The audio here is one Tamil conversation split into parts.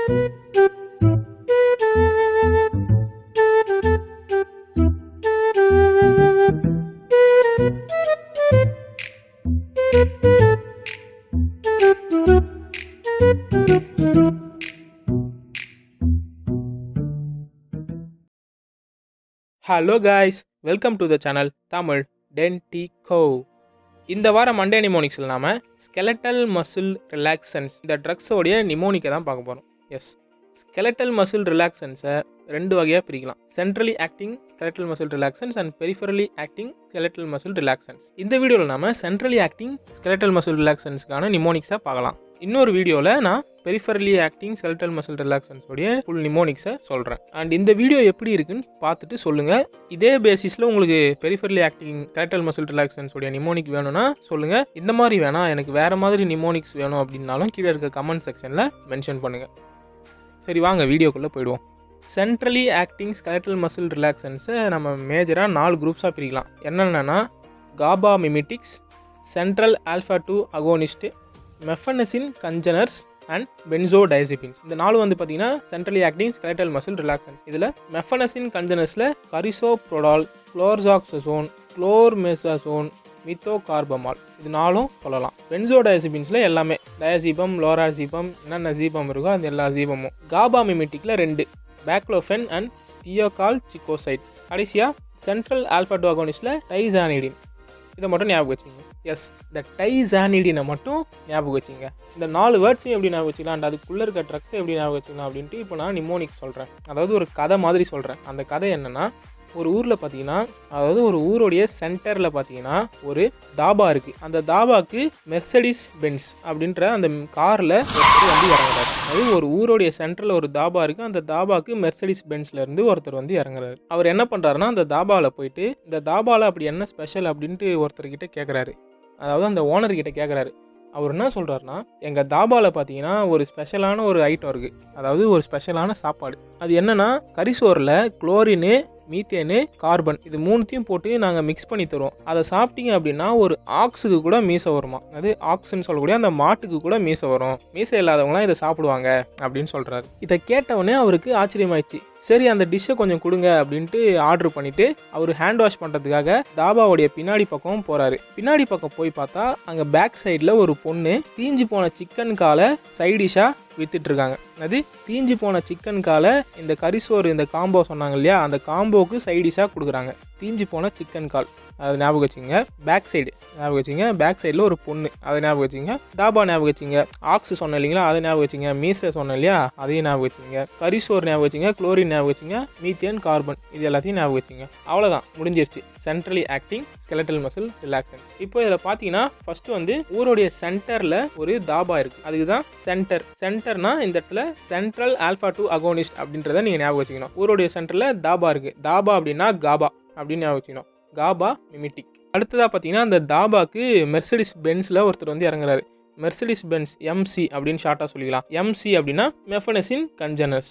hello guys welcome to the channel Tamil டென்டிகோ இந்த வாரம் மண்டே நிமோனிக்ஸில் நாம ஸ்கெலட்டல் மசில் ரிலாக்சன்ஸ் இந்த ட்ரக்ஸோடைய நிமோனிக்கை தான் பார்க்க போகிறோம் எஸ் ஸ்கெலட்டல் மசில் ரிலாக்சன்ஸை ரெண்டு வகையாக பிரிக்கலாம் centrally acting skeletal muscle relaxants and peripherally acting skeletal muscle relaxants இந்த வீடியோவில் நாம சென்ட்ரலி ஆக்டிங் ஸ்கெலட்டல் மசில் ரிலாக்சன்ஸ்க்கான நிமோனிக்ஸை பார்க்கலாம் இன்னொரு வீடியோவில் நான் பெரிஃபரலி ஆக்டிங் ஸ்கெலட்டல் மசில் ரிலாக்சன்ஸோடைய ஃபுல் நிமோனிக்ஸை சொல்கிறேன் அண்ட் இந்த வீடியோ எப்படி இருக்குன்னு பார்த்துட்டு சொல்லுங்கள் இதே பேசிஸில் உங்களுக்கு பெரிஃபரலி ஆக்டிங் ஸ்கெலட்டல் மசில் ரிலாக்சன்ஸோடைய நிமோனிக் வேணும்னா சொல்லுங்கள் இந்த மாதிரி வேணாம் எனக்கு வேறு மாதிரி நிமோனிக்ஸ் வேணும் அப்படின்னாலும் கீழே இருக்க கமெண்ட் செக்ஷனில் மென்ஷன் பண்ணுங்கள் சரி வாங்க வீடியோக்குள்ளே போயிடுவோம் சென்ட்ரலி ஆக்டிங் ஸ்கெலட்டல் மசில் ரிலாக்சன்ஸை நம்ம மேஜராக நாலு குரூப்ஸாக பிரிக்கலாம் என்னென்னா GABA mimetics central alpha two agonist mephenesin congeners and benzodiazepines இந்த நாலு வந்து பார்த்தீங்கன்னா centrally acting skeletal muscle relaxants இதில் மெஃபனசின் கஞ்சனர்ஸில் கரிசோ ப்ரோடால் குளோர்ஜாக்சோன் குளோர்மெசாசோன் மித்தோ கார்பமால் இது நாலும் சொல்லலாம் பென்சோ டயசிபின்ஸில் எல்லாமே டயசீபம் லோராசீபம் என்னென்ன சீபம் இருக்கோ அந்த எல்லா சீபமும் காபா மிமிட்டிக்கில் ரெண்டு பேக்லோஃபென் அண்ட் தியோகால் சிக்கோசைட் கடைசியாக சென்ட்ரல் ஆல்ஃபா அகோனிஸ்டில் டைசானிடின் இதை மட்டும் ஞாபகம் வச்சுங்க எஸ் இந்த டைசானிடினை மட்டும் ஞாபகம் வச்சுங்க இந்த நாலு வேர்ட்ஸையும் எப்படி ஞாபகம் வச்சுக்கலாம் அண்ட் அதுக்குள்ளே இருக்க ட்ரக்ஸை எப்படி ஞாபகம் வச்சுக்கலாம் அப்படின்ட்டு இப்போ நான் நிமோனிக் சொல்கிறேன் அதாவது ஒரு கதை மாதிரி சொல்கிறேன் அந்த கதை என்னென்னா ஒரு ஊரில் பார்த்தீங்கன்னா அதாவது ஒரு ஊருடைய சென்டரில் பார்த்தீங்கன்னா ஒரு தாபா இருக்குது அந்த தாபாக்கு மெர்சடிஸ் பென்ஸ் அப்படின்ற அந்த காரில் ஒருத்தர் வந்து இறங்குறாரு அது ஒரு ஊருடைய சென்டரில் ஒரு தாபா இருக்குது அந்த தாபாக்கு மெர்சடிஸ் பென்ஸ்லேருந்து ஒருத்தர் வந்து இறங்குறாரு அவர் என்ன பண்ணுறாருன்னா அந்த தாபாவில் போயிட்டு இந்த தாபாவில் அப்படி என்ன ஸ்பெஷல் அப்படின்ட்டு ஒருத்தர்கிட்ட கேட்குறாரு அதாவது அந்த ஓனர்கிட்ட கேட்குறாரு அவர் என்ன சொல்கிறாருன்னா எங்கள் தாபாவில் பார்த்தீங்கன்னா ஒரு ஸ்பெஷலான ஒரு ஐட்டம் இருக்குது அதாவது ஒரு ஸ்பெஷலான சாப்பாடு அது என்னென்னா கரிசோரில் குளோரினு மீத்தேனு கார்பன் இது மூணுத்தையும் போட்டு நாங்கள் மிக்ஸ் பண்ணி தருவோம் அதை சாப்பிட்டீங்க அப்படின்னா ஒரு ஆக்ஸுக்கு கூட மீசை வருமா அது ஆக்ஸ்ன்னு சொல்லக்கூடிய அந்த மாட்டுக்கு கூட மீசை வரும் மீசை இல்லாதவங்களாம் இதை சாப்பிடுவாங்க அப்படின்னு சொல்கிறாரு இதை கேட்டவுடனே அவருக்கு ஆச்சரியமாயிடுச்சு சரி அந்த டிஷ்ஷை கொஞ்சம் கொடுங்க அப்படின்ட்டு ஆர்டர் பண்ணிட்டு அவர் ஹேண்ட் வாஷ் பண்ணுறதுக்காக தாபாவுடைய பின்னாடி பக்கம் போகிறாரு பின்னாடி பக்கம் போய் பார்த்தா அங்கே பேக் சைடில் ஒரு பொண்ணு தீஞ்சு போன சிக்கன் காலை சைடிஷாக வித்துட்டு இருக்காங்க அது தீஞ்சு போன சிக்கன் காலை இந்த கரிசோறு இந்த காம்போ சொன்னாங்க இல்லையா அந்த காம்போவுக்கு சைடிஷாக கொடுக்குறாங்க தீஞ்சு போன சிக்கன் கால் அதை ஞாபகம் வச்சுங்க பேக் சைடு ஞாபகம் வச்சுங்க பேக் சைடில் ஒரு பொண்ணு அதை ஞாபகம் வச்சுங்க தாபா ஞாபகம் வச்சுங்க ஆக்ஸ் சொன்னேன் இல்லைங்களா அதை ஞாபகம் வச்சுங்க மீசை சொன்னேன் இல்லையா அதையும் ஞாபகம் வச்சுங்க கரிசோர் ஞாபகம் வச்சுங்க குளோரின் ஞாபகம் வச்சுங்க மீத்தேன் கார்பன் இது எல்லாத்தையும் ஞாபகம் வச்சுங்க அவ்வளோதான் முடிஞ்சிருச்சு centrally acting skeletal muscle relaxant இப்போ இதில் பார்த்தீங்கன்னா ஃபர்ஸ்ட் வந்து ஊருடைய சென்டரில் ஒரு தாபா இருக்குது அதுக்கு தான் சென்டர் சென்டர்னா இந்த இடத்துல சென்ட்ரல் ஆல்ஃபா டூ அகோனிஸ்ட் அப்படின்றத நீங்கள் ஞாபகம் வச்சுக்கணும் ஊருடைய சென்டரில் தாபா இருக்குது தாபா அப்படின்னா காபா அப்படின்னு ஞாபகம் வச்சுக்கணும் காபா மிமிட்டிக் அடுத்ததாக பார்த்தீங்கன்னா அந்த தாபாக்கு மெர்சடிஸ் பென்ஸில் ஒருத்தர் வந்து இறங்குறாரு மெர்சடிஸ் பென்ஸ் எம்சி அப்படின்னு ஷார்ட்டாக சொல்லிக்கலாம் எம்சி அப்படின்னா மெஃபனசின் கன்ஜனஸ்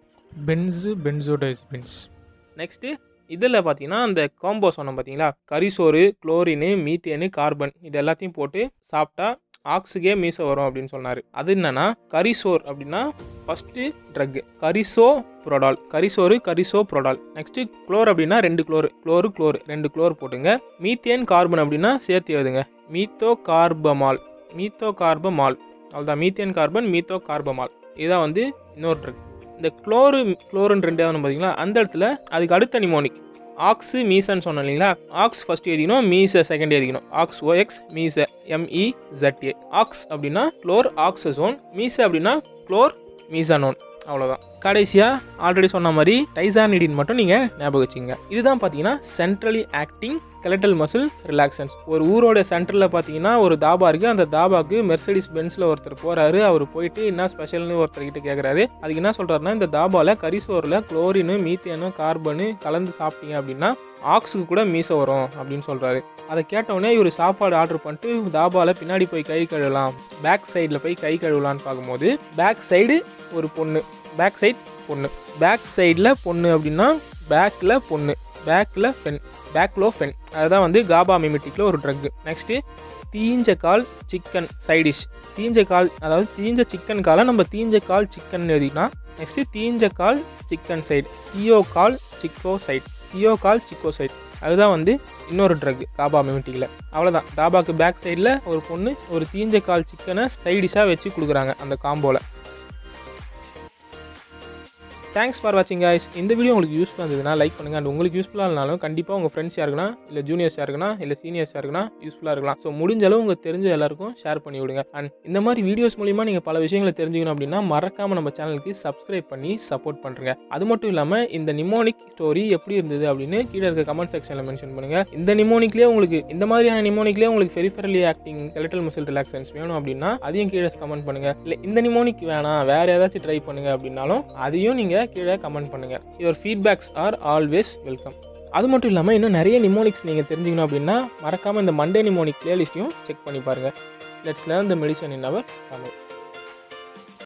பென்ஸு பென்சோடைசிபின்ஸ் நெக்ஸ்ட்டு இதில் பார்த்தீங்கன்னா அந்த காம்போ சொன்னோம் பார்த்தீங்களா கரிசோறு குளோரினு மீத்தேனு கார்பன் இது எல்லாத்தையும் போட்டு சாப்பிட்டா ஆக்ஸுகே மீசை வரும் அப்படின்னு சொன்னார் அது என்னன்னா கரிசோர் அப்படின்னா ஃபஸ்ட்டு ட்ரக்கு கரிசோ ப்ரோடால் கரிசோறு கரிசோ ப்ரோடால் நெக்ஸ்ட்டு குளோர் அப்படின்னா ரெண்டு குளோர் குளோரு குளோர் ரெண்டு குளோர் போட்டுங்க மீத்தேன் கார்பன் அப்படின்னா சேர்த்து எழுதுங்க மீத்தோ கார்பமால் மீத்தோ கார்பமால் அவ்வளோதான் மீத்தேன் கார்பன் மீத்தோ கார்பமால் இதான் வந்து இன்னொரு ட்ரக் இந்த குளோரு குளோருன்னு ரெண்டாவது பார்த்தீங்களா அந்த இடத்துல அதுக்கு அடுத்த நிமோனிக் ஆக்ஸு மீசன்னு சொன்னோம் இல்லைங்களா ஆக்ஸ் ஃபர்ஸ்ட் எழுதிக்கணும் மீச செகண்ட் எழுதிக்கணும் ஆக்ஸ் ஓஎக்ஸ் மீச எம்இ ஜட்ஏ ஆக்ஸ் அப்படின்னா குளோர் ஆக்சசோன் மீச அப்படின்னா குளோர் மீசானோன் அவ்வளோதான் கடைசியாக ஆல்ரெடி சொன்ன மாதிரி டைசானிடின் மட்டும் நீங்கள் ஞாபகம் வச்சுங்க இதுதான் பார்த்தீங்கன்னா centrally acting skeletal muscle relaxants ஒரு ஊரோட சென்டரில் பார்த்தீங்கன்னா ஒரு தாபா இருக்குது அந்த தாபாக்கு மெர்சடிஸ் பென்ஸில் ஒருத்தர் போகிறாரு அவர் போயிட்டு என்ன ஸ்பெஷல்னு ஒருத்தர்கிட்ட கேட்குறாரு அதுக்கு என்ன சொல்கிறாருன்னா இந்த தாபாவில் கரிசோரில் குளோரினு மீத்தேனு கார்பனு கலந்து சாப்பிட்டீங்க அப்படின்னா ஆக்ஸுக்கு கூட மீசை வரும் அப்படின்னு சொல்கிறாரு அதை கேட்டவுடனே இவர் சாப்பாடு ஆர்டர் பண்ணிட்டு தாபாவில் பின்னாடி போய் கை கழுவலாம் பேக் சைடில் போய் கை கழுவலான்னு பார்க்கும்போது பேக் சைடு ஒரு பொண்ணு பேக் சைடு பொண்ணு பேக் சைடில் பொண்ணு அப்படின்னா பேக்கில் பொண்ணு பேக்கில் ஃபென் பேக்லோ ஃபென் அதுதான் வந்து காபா மிமிட்டிக்கில் ஒரு ட்ரக்கு நெக்ஸ்ட்டு தீஞ்ச கால் சிக்கன் சைடிஷ் தீஞ்ச கால் அதாவது தீஞ்ச சிக்கன் காலை நம்ம தீஞ்ச கால் சிக்கன் எழுதிக்கலாம் நெக்ஸ்ட்டு தீஞ்ச கால் chicken side thiocolchicoside thiocolchicoside அதுதான் வந்து இன்னொரு ட்ரக் காபா மிமிட்டிக்கில் அவ்வளோதான் தாபாக்கு பேக் சைடில் ஒரு பொண்ணு ஒரு தீஞ்ச கால் சிக்கனை சைடிஷாக வச்சு கொடுக்குறாங்க அந்த காம்போவில் தேங்க்ஸ் ஃபார் வாட்சிங் guys இந்த வீடியோ உங்களுக்கு யூஸ்ஃபுல்லாக இருந்ததுன்னா லைக் பண்ணுங்கள் அண்ட் உங்களுக்கு யூஸ்ஃபுல்லாக இருந்தாலும் கண்டிப்பாக உங்கள் ஃப்ரெண்ட்ஸ் யாருக்குன்னா இல்லை ஜூனியர்ஸ் யாருக்குன்னா இல்லை சீனியர்ஸ் யாருக்குன்னா யூஸ்ஃபுல்லாக இருக்கலாம் ஸோ முடிஞ்ச அளவு உங்களுக்கு தெரிஞ்ச எல்லாருக்கும் ஷேர் பண்ணி விடுங்க அண்ட் இந்த மாதிரி வீடியோஸ் மூலிமா நீங்கள் பல விஷயங்களை தெரிஞ்சுக்கணும் அப்படின்னா மறக்காமல் நம்ம சேனலுக்கு சப்ஸ்கிரைப் பண்ணி சப்போர்ட் பண்ணுறங்க அது மட்டும் இல்லாமல் இந்த நிமோனிக் ஸ்டோரி எப்படி இருந்தது அப்படின்னு கீழே இருக்க கமெண்ட் செக்ஷனில் மென்ஷன் பண்ணுங்கள் இந்த நிமோனிக்லேயே உங்களுக்கு இந்த மாதிரியான நிமோனிக்லேயே உங்களுக்கு peripherally acting skeletal muscle relaxants வேணும் அப்படின்னா அதையும் கீழே கமெண்ட் பண்ணுங்கள் இல்லை இந்த நிமோனிக் வேணாம் வேறு ஏதாச்சும் ட்ரை பண்ணுங்கள் அப்படின்னாலும் அதையும் நீங்கள் கீழே கமெண்ட் பண்ணுங்கள் your feedbacks are always welcome அது மட்டும் இல்லாமல் இன்னும் நிறைய நிமோனிக்ஸ் நீங்கள் தெரிஞ்சுக்கணும் அப்படின்னா மறக்காமல் இந்த மண்டே நிமோனிக் பிளேலிஸ்ட்டையும் செக் பண்ணி பாருங்கள் let's learn the medicine in our Tamil